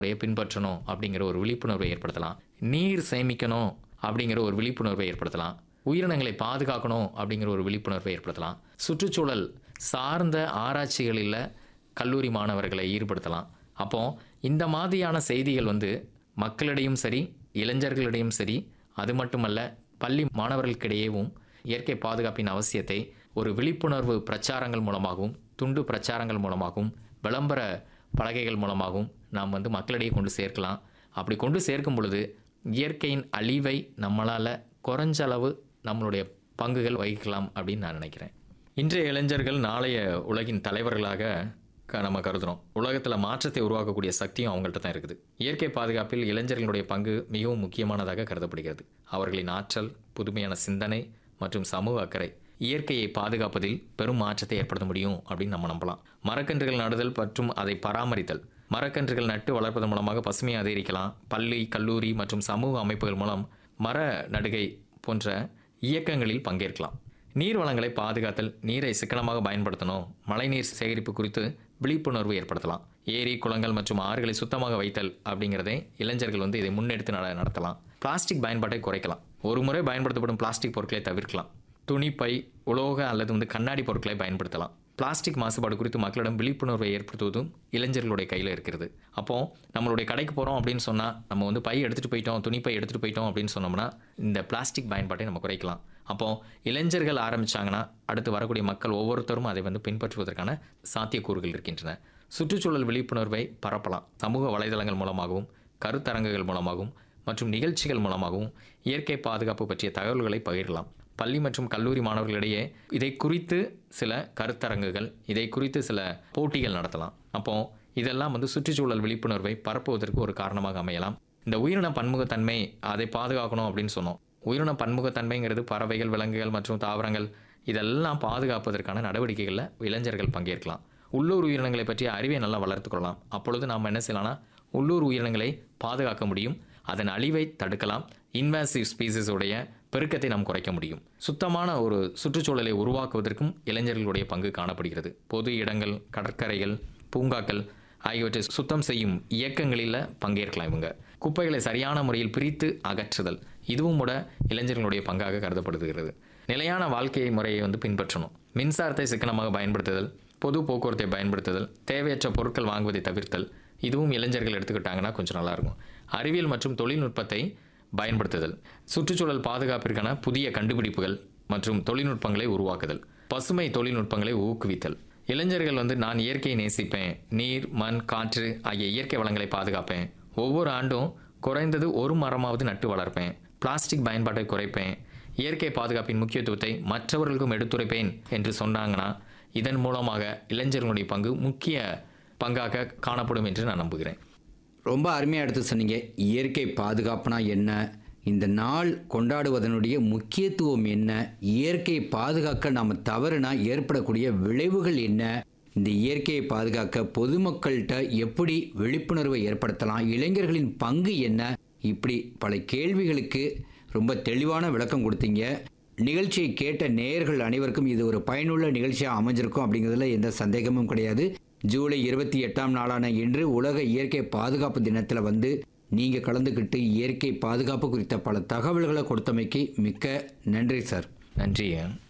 முறையை பின்பற்றணும் அப்படிங்கிற ஒரு விழிப்புணர்வை ஏற்படுத்தலாம் நீர் சேமிக்கணும் அப்படிங்கிற ஒரு விழிப்புணர்வை ஏற்படுத்தலாம் உயிரினங்களை பாதுகாக்கணும் அப்படிங்கிற ஒரு விழிப்புணர்வை ஏற்படுத்தலாம் சுற்றுச்சூழல் சார்ந்த ஆராய்ச்சிகளில் கல்லூரி மாணவர்களை ஈடுபடுத்தலாம் அப்போ இந்த மாதிரியான செய்திகள் வந்து மக்களிடையும் சரி இளைஞர்களிடையும் சரி அது மட்டுமல்ல பள்ளி மாணவர்களுக்கிடையேவும் இயற்கை பாதுகாப்பின் அவசியத்தை ஒரு விழிப்புணர்வு பிரச்சாரங்கள் மூலமாகவும் துண்டு பிரச்சாரங்கள் மூலமாகவும் விளம்பர பலகைகள் மூலமாகவும் நாம் வந்து மக்களிடையே கொண்டு சேர்க்கலாம் அப்படி கொண்டு சேர்க்கும் பொழுது இயற்கையின் அழிவை நம்மளால் குறைஞ்ச அளவு நம்மளுடைய பங்குகள் வகிக்கலாம் அப்படின்னு நான் நினைக்கிறேன் இன்றைய இளைஞர்கள் நாளைய உலகின் தலைவர்களாக க- நம்ம கருதுகிறோம் உலகத்தில் மாற்றத்தை உருவாக்கக்கூடிய சக்தியும் அவங்கள்ட்ட தான் இருக்குது இயற்கை பாதுகாப்பில் இளைஞர்களுடைய பங்கு மிகவும் முக்கியமானதாக கருதப்படுகிறது அவர்களின் ஆற்றல் புதுமையான சிந்தனை மற்றும் சமூக அக்கறை இயற்கையை பாதுகாப்பதில் பெரும் மாற்றத்தை ஏற்படுத்த முடியும் அப்படின்னு நம்ம நம்பலாம் மரக்கன்றுகள் நடுதல் மற்றும் அதை பராமரித்தல் மரக்கன்றுகள் நட்டு வளர்ப்பதன் மூலமாக பசுமையை அதிகரிக்கலாம் பள்ளி கல்லூரி மற்றும் சமூக அமைப்புகள் மூலம் மர நடுகை போன்ற இயக்கங்களில் பங்கேற்கலாம் நீர் வளங்களை பாதுகாத்தல் நீரை சிக்கனமாக பயன்படுத்தணும் மழைநீர் சேகரிப்பு குறித்து விழிப்புணர்வு ஏற்படுத்தலாம் ஏரி குளங்கள் மற்றும் ஆறுகளை சுத்தமாக வைத்தல் அப்படிங்கிறதை இளைஞர்கள் வந்து இதை முன்னெடுத்து நட நடத்தலாம் பிளாஸ்டிக் பயன்பாட்டை குறைக்கலாம் ஒரு முறை பயன்படுத்தப்படும் பிளாஸ்டிக் பொருட்களை தவிர்க்கலாம் துணிப்பை உலோக அல்லது வந்து கண்ணாடி பொருட்களை பயன்படுத்தலாம் பிளாஸ்டிக் மாசுபாடு குறித்து மக்களிடம் விழிப்புணர்வை ஏற்படுத்துவதும் இளைஞர்களுடைய கையில் இருக்கிறது அப்போ நம்மளுடைய கடைக்கு போகிறோம் அப்படின்னு சொன்னால் நம்ம வந்து பை எடுத்துகிட்டு போயிட்டோம் துணிப்பை எடுத்துகிட்டு போயிட்டோம் அப்படின்னு சொன்னோம்னா இந்த பிளாஸ்டிக் பயன்பாட்டை நம்ம குறைக்கலாம் அப்போ இளைஞர்கள் ஆரம்பிச்சாங்கன்னா அடுத்து வரக்கூடிய மக்கள் ஒவ்வொருத்தரும் அதை வந்து பின்பற்றுவதற்கான சாத்தியக்கூறுகள் இருக்கின்றன சுற்றுச்சூழல் விழிப்புணர்வை பரப்பலாம் சமூக வலைதளங்கள் மூலமாகவும் கருத்தரங்குகள் மூலமாகவும் மற்றும் நிகழ்ச்சிகள் மூலமாகவும் இயற்கை பாதுகாப்பு பற்றிய தகவல்களை பகிரலாம் பள்ளி மற்றும் கல்லூரி மாணவர்களிடையே இதை குறித்து சில கருத்தரங்குகள் இதை குறித்து சில போட்டிகள் நடத்தலாம் அப்போ இதெல்லாம் வந்து சுற்றுச்சூழல் விழிப்புணர்வை பரப்புவதற்கு ஒரு காரணமாக அமையலாம் இந்த உயிரின பன்முகத்தன்மை அதை பாதுகாக்கணும் அப்படின்னு சொன்னோம் உயிரின பன்முகத்தன்மைங்கிறது பறவைகள் விலங்குகள் மற்றும் தாவரங்கள் இதெல்லாம் பாதுகாப்பதற்கான நடவடிக்கைகளில் இளைஞர்கள் பங்கேற்கலாம் உள்ளூர் உயிரினங்களை பற்றிய அறிவை நல்லா வளர்த்துக்கொள்ளலாம் அப்பொழுது நாம் என்ன செய்யலாம்னா உள்ளூர் உயிரினங்களை பாதுகாக்க முடியும் அதன் அழிவை தடுக்கலாம் இன்வாசிவ் ஸ்பீசிஸுடைய பெருக்கத்தை நாம் குறைக்க முடியும் சுத்தமான ஒரு சுற்றுச்சூழலை உருவாக்குவதற்கும் இளைஞர்களுடைய பங்கு காணப்படுகிறது பொது இடங்கள் கடற்கரைகள் பூங்காக்கள் ஆகியவற்றை சுத்தம் செய்யும் இயக்கங்களில் பங்கேற்கலாம் இவங்க குப்பைகளை சரியான முறையில் பிரித்து அகற்றுதல் இதுவும் கூட இளைஞர்களுடைய பங்காக கருதப்படுகிறது நிலையான வாழ்க்கை முறையை வந்து பின்பற்றணும் மின்சாரத்தை சிக்கனமாக பயன்படுத்துதல் பொது போக்குவரத்தை பயன்படுத்துதல் தேவையற்ற பொருட்கள் வாங்குவதை தவிர்த்தல் இதுவும் இளைஞர்கள் எடுத்துக்கிட்டாங்கன்னா கொஞ்சம் நல்லாயிருக்கும் அறிவியல் மற்றும் தொழில்நுட்பத்தை பயன்படுத்துதல் சுற்றுச்சூழல் பாதுகாப்பிற்கான புதிய கண்டுபிடிப்புகள் மற்றும் தொழில்நுட்பங்களை உருவாக்குதல் பசுமை தொழில்நுட்பங்களை ஊக்குவித்தல் இளைஞர்கள் வந்து நான் இயற்கையை நேசிப்பேன் நீர் மண் காற்று ஆகிய இயற்கை வளங்களை பாதுகாப்பேன் ஒவ்வொரு ஆண்டும் குறைந்தது ஒரு மரமாவது நட்டு வளர்ப்பேன் பிளாஸ்டிக் பயன்பாட்டை குறைப்பேன் இயற்கை பாதுகாப்பின் முக்கியத்துவத்தை மற்றவர்களுக்கும் எடுத்துரைப்பேன் என்று சொன்னாங்கன்னா இதன் மூலமாக இளைஞர்களுடைய பங்கு முக்கிய பங்காக காணப்படும் என்று நான் நம்புகிறேன் ரொம்ப அருமையாக எடுத்து சொன்னீங்க இயற்கை பாதுகாப்புனா என்ன இந்த நாள் கொண்டாடுவதனுடைய முக்கியத்துவம் என்ன இயற்கையை பாதுகாக்க நாம் தவறுனா ஏற்படக்கூடிய விளைவுகள் என்ன இந்த இயற்கையை பாதுகாக்க பொதுமக்கள்கிட்ட எப்படி விழிப்புணர்வை ஏற்படுத்தலாம் இளைஞர்களின் பங்கு என்ன இப்படி பல கேள்விகளுக்கு ரொம்ப தெளிவான விளக்கம் கொடுத்தீங்க நிகழ்ச்சியை கேட்ட நேயர்கள் அனைவருக்கும் இது ஒரு பயனுள்ள நிகழ்ச்சியாக அமைஞ்சிருக்கும் அப்படிங்கிறதுல எந்த சந்தேகமும் கிடையாது ஜூலை இருபத்தி எட்டாம் நாளான இன்று உலக இயற்கை பாதுகாப்பு தினத்தில் வந்து நீங்கள் கலந்துக்கிட்டு இயற்கை பாதுகாப்பு குறித்த பல தகவல்களை கொடுத்தமைக்கு மிக்க நன்றி சார் நன்றி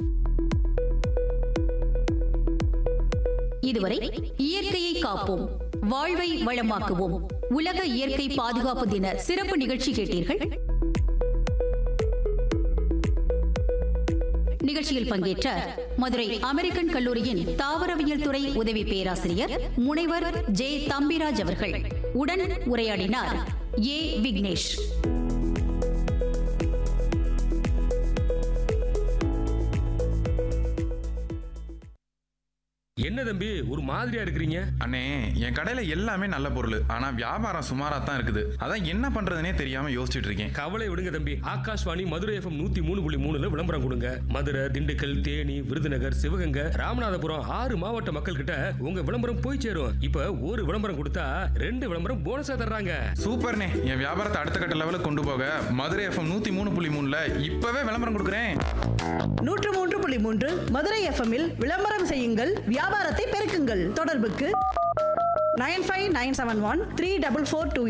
இதுவரை இயற்கையை காப்போம் வாழ்வை வளமாக்குவோம் உலக இயற்கை பாதுகாப்பு தின சிறப்பு நிகழ்ச்சி கேட்டீர்கள் நிகழ்ச்சியில் பங்கேற்ற மதுரை அமெரிக்கன் கல்லூரியின் தாவரவியல் துறை உதவி பேராசிரியர் முனைவர் ஜே தம்பிராஜ் அவர்கள் உடன் உரையாடினார் ஏ விக்னேஷ் என்ன தம்பி ஒரு மாதிரியா இருக்கிறீங்க அண்ணே என் கடையில எல்லாமே நல்ல பொருள் ஆனா வியாபாரம் சுமாரா தான் இருக்குது அதான் என்ன பண்றதுனே தெரியாம யோசிச்சுட்டு இருக்கேன் கவலை விடுங்க தம்பி ஆகாஷ்வாணி மதுரை எஃப்எம் நூத்தி மூணு புள்ளி மூணுல விளம்பரம் கொடுங்க மதுரை திண்டுக்கல் தேனி விருதுநகர் சிவகங்கை ராமநாதபுரம் ஆறு மாவட்ட மக்கள் கிட்ட உங்க விளம்பரம் போய் சேரும் இப்ப ஒரு விளம்பரம் கொடுத்தா ரெண்டு விளம்பரம் போனஸா தர்றாங்க சூப்பர்ண்ணே என் வியாபாரத்தை அடுத்த கட்ட லெவலுக்கு கொண்டு போக மதுரை எஃப்எம் நூத்தி மூணு புள்ளி மூணுல இப்பவே விளம்பரம் கொடுக்குறேன் நூற்று மூன்று புள்ளி மூன்று மதுரை எஃப்எம்மில் விளம்பரம் செய்யுங்கள் வியாபாரத்தை பெருக்குங்கள் தொடர்புக்கு nine five nine seven one three double four two